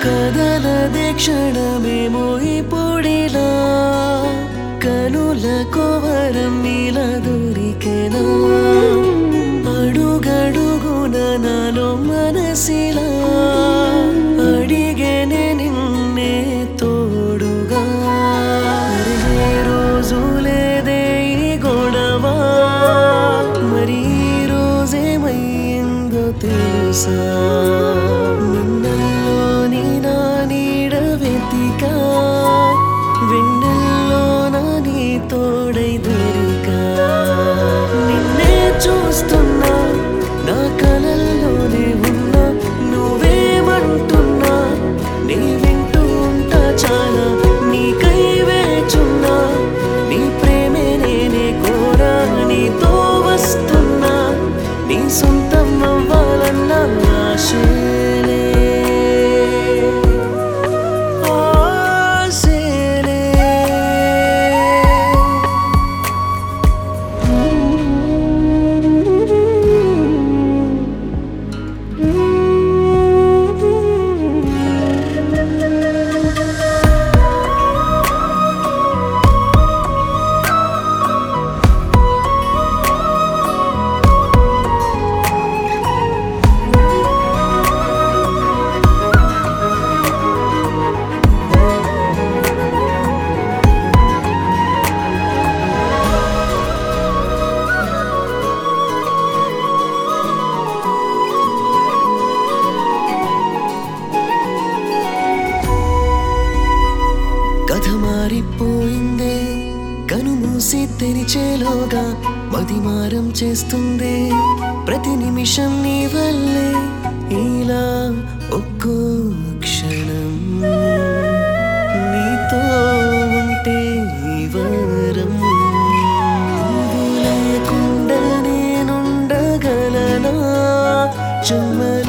కదలదే క్షణమేమో ఇప్పుడిలా కనుల కోవరం నీల దొరికెనా అడుగడుగున నాలో మనసిలా అడిగేనే నిన్నే తోడుగా మరిగే రోజు లేదే ఈ గొడవ మరి ఈ రోజేమైందో తెలుసా నిన్నల్లోని నా నీడ వెతికా వెన్నెల్లో నా నీ తోడై దొరికా నిన్నే చూస్తున్నా నా కలల్లోనే ఉన్నా నువ్వేమంటున్నా నీ వింటూ ఉంటా చాలా నీకై వేచున్నా నీ ప్రేమే నేనే కోరా నీతో వస్తున్నా నీ సొంతం అవ్వాలన్న ఆశలే ఆశలే కథ మారిపోయిందే కనుమూసి తెరిచేలోగా మదిమారం చేస్తుంది ప్రతి నిమిషం నీ వల్లే ఇలా ఒక్కో క్షణం నీతో ఉంటే ఈ వరం నువ్వు లేకుండా నేనుండగలనా జన్మల